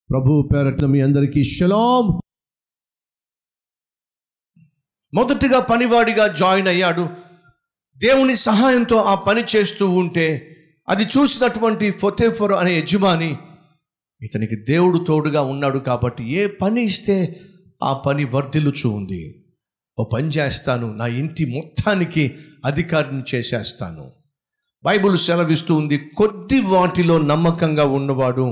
ప్రభు పేరట్ల మీ అందరికీ షలాం మొదటిగా పనివాడిగా జాయిన్ అయ్యాడు దేవుని సహాయంతో ఆ పని చేస్తూ ఉంటే అది చూసినటువంటి ఫొతేఫర్ అనే యజమాని ఇతనికి దేవుడు తోడుగా ఉన్నాడు కాబట్టి ఏ పని ఇస్తే ఆ పని వర్ధిల్లుచూ ఉంది ఓ పని చేస్తాను నా ఇంటి మొత్తానికి అధికారిని చేసేస్తాను బైబుల్ సెలవిస్తూ ఉంది కొద్ది వాటిలో నమ్మకంగా ఉన్నవాడు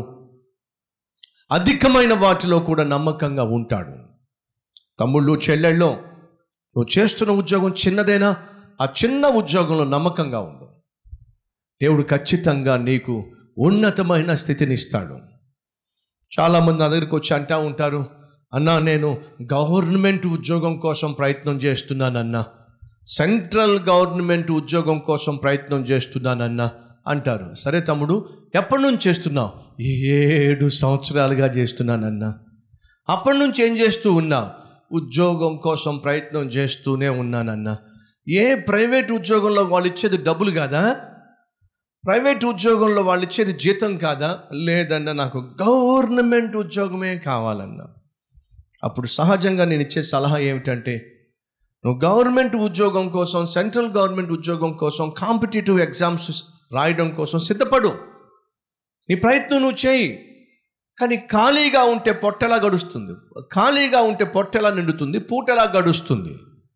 అధికమైన వాటిలో కూడా నమ్మకంగా ఉంటాడు తమ్ముళ్ళు చెల్లెళ్ళు నువ్వు చేస్తున్న ఉద్యోగం చిన్నదైనా ఆ చిన్న ఉద్యోగంలో నమ్మకంగా ఉండు దేవుడు ఖచ్చితంగా నీకు ఉన్నతమైన స్థితిని ఇస్తాడు చాలామంది నా దగ్గరికి వచ్చి అంటా ఉంటారు అన్నా నేను గవర్నమెంట్ ఉద్యోగం కోసం ప్రయత్నం చేస్తున్నానన్నా సెంట్రల్ గవర్నమెంట్ ఉద్యోగం కోసం ప్రయత్నం చేస్తున్నానన్నా అంటారు సరే తమ్ముడు ఎప్పటి నుంచి చేస్తున్నావు ఏడు సంవత్సరాలుగా చేస్తున్నానన్నా అప్పటి నుంచి ఏం చేస్తూ ఉన్నావు ఉద్యోగం కోసం ప్రయత్నం చేస్తూనే ఉన్నానన్నా ఏ ప్రైవేట్ ఉద్యోగంలో వాళ్ళు ఇచ్చేది డబ్బులు కాదా ప్రైవేట్ ఉద్యోగంలో వాళ్ళు ఇచ్చేది జీతం కాదా లేదన్నా నాకు గవర్నమెంట్ ఉద్యోగమే కావాలన్నా అప్పుడు సహజంగా నేను ఇచ్చే సలహా ఏమిటంటే నువ్వు గవర్నమెంట్ ఉద్యోగం కోసం సెంట్రల్ గవర్నమెంట్ ఉద్యోగం కోసం కాంపిటేటివ్ ఎగ్జామ్స్ రాయడం కోసం సిద్ధపడు నీ ప్రయత్నం నువ్వు చేయి కానీ ఖాళీగా ఉంటే పొట్టెలా గడుస్తుంది ఖాళీగా ఉంటే పొట్టెలా నిండుతుంది పూటెలా గడుస్తుంది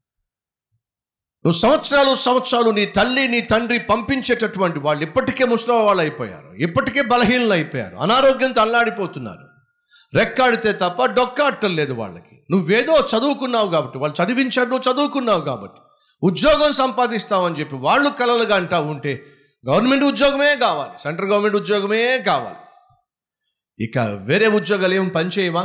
నువ్వు సంవత్సరాలు సంవత్సరాలు నీ తల్లి నీ తండ్రి పంపించేటటువంటి వాళ్ళు ఇప్పటికే ముసలి వాళ్ళు అయిపోయారు ఇప్పటికే బలహీనలు అయిపోయారు అనారోగ్యంతో అల్లాడిపోతున్నారు రెక్కాడితే తప్ప డొక్కాడటం లేదు వాళ్ళకి నువ్వేదో చదువుకున్నావు కాబట్టి వాళ్ళు చదివించారు నువ్వు చదువుకున్నావు కాబట్టి ఉద్యోగం సంపాదిస్తావని చెప్పి వాళ్ళు కలలుగా అంటా ఉంటే గవర్నమెంట్ ఉద్యోగమే కావాలి సెంట్రల్ గవర్నమెంట్ ఉద్యోగమే కావాలి ఇక వేరే ఉద్యోగాలు ఏం పనిచేయవా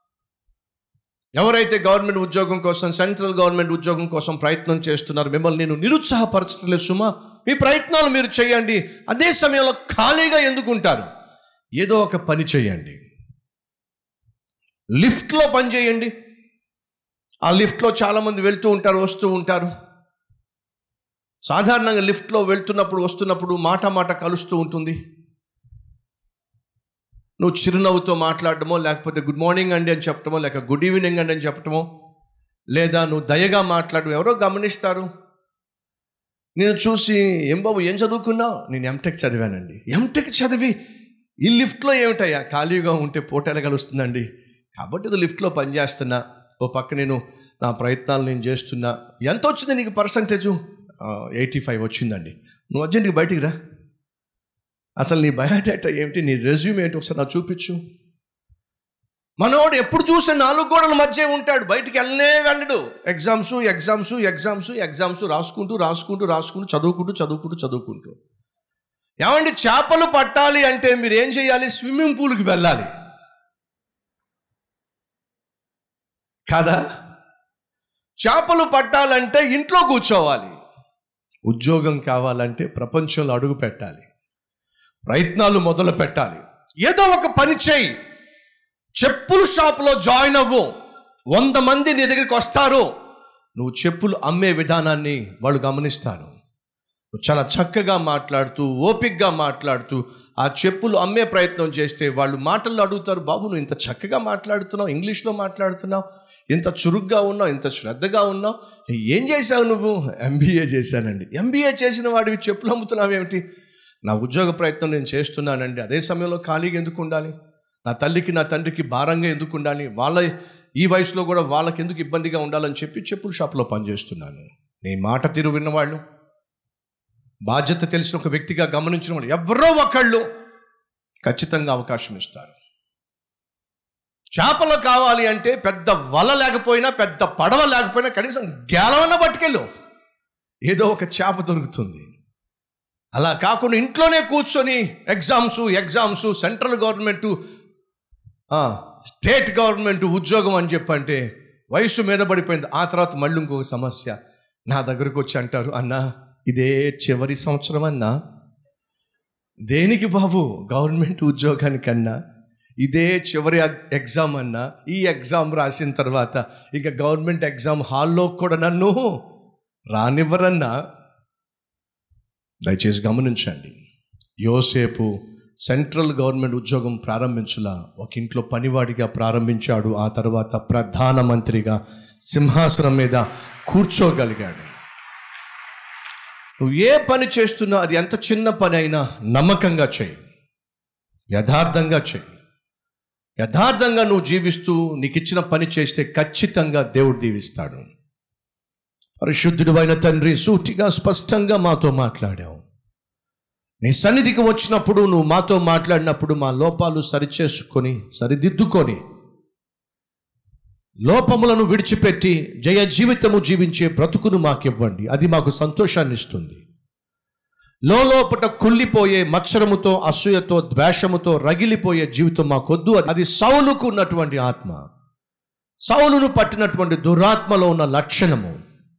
ఎవరైతే గవర్నమెంట్ ఉద్యోగం కోసం సెంట్రల్ గవర్నమెంట్ ఉద్యోగం కోసం ప్రయత్నం చేస్తున్నారు మిమ్మల్ని నేను నిరుత్సాహపరచట్లేదు సుమా మీ ప్రయత్నాలు మీరు చేయండి అదే సమయంలో ఖాళీగా ఎందుకు ఉంటారు ఏదో ఒక పని చేయండి లిఫ్ట్లో పని చేయండి ఆ లిఫ్ట్లో చాలామంది వెళ్తూ ఉంటారు వస్తూ ఉంటారు సాధారణంగా లిఫ్ట్లో వెళ్తున్నప్పుడు వస్తున్నప్పుడు మాట మాట కలుస్తూ ఉంటుంది నువ్వు చిరునవ్వుతో మాట్లాడటమో లేకపోతే గుడ్ మార్నింగ్ అండి అని చెప్పటమో లేక గుడ్ ఈవినింగ్ అండి అని చెప్పటమో లేదా నువ్వు దయగా మాట్లాడు ఎవరో గమనిస్తారు నేను చూసి ఏం బాబు ఏం చదువుకున్నావు నేను ఎంటెక్ చదివానండి ఎంటెక్ చదివి ఈ లిఫ్ట్లో ఏమిటయ్యా ఖాళీగా ఉంటే పోటెల కలుస్తుందండి కాబట్టి ఇది లిఫ్ట్లో పనిచేస్తున్నా ఓ పక్క నేను నా ప్రయత్నాలు నేను చేస్తున్నా ఎంత వచ్చింది నీకు పర్సంటేజు ఎయిటీ ఫైవ్ వచ్చిందండి నువ్వు అర్జెంట్గా బయటికి రా అసలు నీ బయోడేటా ఏమిటి నీ రెజ్యూమ్ ఏంటి ఒకసారి నాకు చూపించు మనోడు ఎప్పుడు చూసే నాలుగు గోడల మధ్య ఉంటాడు బయటికి వెళ్ళనే వెళ్ళడు ఎగ్జామ్స్ ఎగ్జామ్స్ ఎగ్జామ్స్ ఎగ్జామ్స్ రాసుకుంటూ రాసుకుంటూ రాసుకుంటూ చదువుకుంటూ చదువుకుంటూ చదువుకుంటూ ఏమండి చేపలు పట్టాలి అంటే మీరు ఏం చేయాలి స్విమ్మింగ్ పూల్కి వెళ్ళాలి కదా చేపలు పట్టాలంటే ఇంట్లో కూర్చోవాలి ఉద్యోగం కావాలంటే ప్రపంచంలో అడుగు పెట్టాలి ప్రయత్నాలు మొదలు పెట్టాలి ఏదో ఒక పని చేయి చెప్పుల షాపులో జాయిన్ అవ్వు వంద మంది నీ దగ్గరికి వస్తారు నువ్వు చెప్పులు అమ్మే విధానాన్ని వాళ్ళు గమనిస్తారు నువ్వు చాలా చక్కగా మాట్లాడుతూ ఓపిక్గా మాట్లాడుతూ ఆ చెప్పులు అమ్మే ప్రయత్నం చేస్తే వాళ్ళు మాటల్లో అడుగుతారు బాబు నువ్వు ఇంత చక్కగా మాట్లాడుతున్నావు ఇంగ్లీష్లో మాట్లాడుతున్నావు ఇంత చురుగ్గా ఉన్నావు ఇంత శ్రద్ధగా ఉన్నావు ఏం చేశావు నువ్వు ఎంబీఏ చేశానండి ఎంబీఏ చేసిన వాడివి చెప్పులు అమ్ముతున్నావు ఏమిటి నా ఉద్యోగ ప్రయత్నం నేను చేస్తున్నానండి అదే సమయంలో ఖాళీగా ఎందుకు ఉండాలి నా తల్లికి నా తండ్రికి భారంగా ఎందుకు ఉండాలి వాళ్ళ ఈ వయసులో కూడా వాళ్ళకి ఎందుకు ఇబ్బందిగా ఉండాలని చెప్పి చెప్పుల షాప్లో పనిచేస్తున్నాను నీ మాట తీరు విన్నవాళ్ళు బాధ్యత తెలిసిన ఒక వ్యక్తిగా గమనించిన వాళ్ళు ఎవరో ఒకళ్ళు ఖచ్చితంగా అవకాశం ఇస్తారు చేపలు కావాలి అంటే పెద్ద వల లేకపోయినా పెద్ద పడవ లేకపోయినా కనీసం గేలవన్న పట్టుకెళ్ళు ఏదో ఒక చేప దొరుకుతుంది అలా కాకుండా ఇంట్లోనే కూర్చొని exams exams central government state government ఉద్యోగం అని చెప్పంటే వయసు మీద పడిపోయింది ఆ తర్వాత మళ్ళీ ఇంకొక సమస్య నా దగ్గరకు వచ్చి అంటారు అన్నా ఇదే చివరి సంవత్సరం అన్నా దేనికి బాబు గవర్నమెంట్ ఉద్యోగానికన్నా ఇదే చివరి ఎగ్జామ్ అన్నా ఈ ఎగ్జామ్ రాసిన తర్వాత ఇక గవర్నమెంట్ ఎగ్జామ్ హాల్లో కూడా నన్ను రానివ్వరన్నా దయచేసి గమనించండి యోసేపు సెంట్రల్ గవర్నమెంట్ ఉద్యోగం ప్రారంభించులా ఒక ఇంట్లో పనివాడిగా ప్రారంభించాడు ఆ తర్వాత ప్రధానమంత్రిగా సింహాసనం మీద కూర్చోగలిగాడు నువ్వు ఏ పని చేస్తున్నా అది ఎంత చిన్న పని అయినా నమ్మకంగా చేయి యథార్థంగా చేయి యథార్థంగా నువ్వు జీవిస్తూ నీకు ఇచ్చిన పని చేస్తే ఖచ్చితంగా దేవుడు దీవిస్తాడు పరిశుద్ధుడు అయిన తండ్రి సూటిగా స్పష్టంగా మాతో మాట్లాడావు నీ సన్నిధికి వచ్చినప్పుడు నువ్వు మాతో మాట్లాడినప్పుడు మా లోపాలు సరిచేసుకొని సరిదిద్దుకొని లోపములను విడిచిపెట్టి జయ జీవితము జీవించే బ్రతుకును మాకివ్వండి అది మాకు సంతోషాన్ని ఇస్తుంది లోపట కుళ్ళిపోయే మత్సరముతో అసూయతో ద్వేషముతో రగిలిపోయే జీవితం మాకొద్దు అది సౌలుకు ఉన్నటువంటి ఆత్మ సౌలును పట్టినటువంటి దురాత్మలో ఉన్న లక్షణము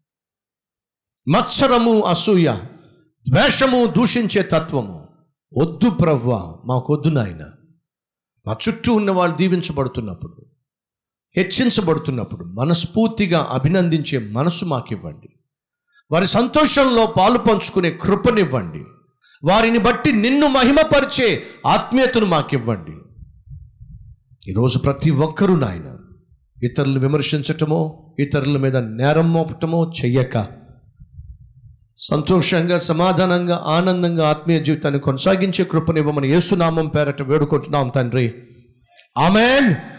మత్సరము అసూయ ద్వేషము దూషించే తత్వము వద్దు ప్రవ్వ మాకొద్దు నాయన మా చుట్టూ ఉన్న వాళ్ళు దీవించబడుతున్నప్పుడు హెచ్చించబడుతున్నప్పుడు మనస్ఫూర్తిగా అభినందించే మనసు మాకివ్వండి వారి సంతోషంలో పాలు పంచుకునే కృపనివ్వండి వారిని బట్టి నిన్ను మహిమపరిచే ఆత్మీయతను మాకివ్వండి ఈరోజు ప్రతి ఒక్కరూ నాయన ఇతరులు విమర్శించటమో ఇతరుల మీద నేరం మోపటమో చెయ్యక సంతోషంగా సమాధానంగా ఆనందంగా ఆత్మీయ జీవితాన్ని కొనసాగించే కృపనివ్వమని యేసునామం పేరట వేడుకుంటున్నాం తండ్రి ఆమెన్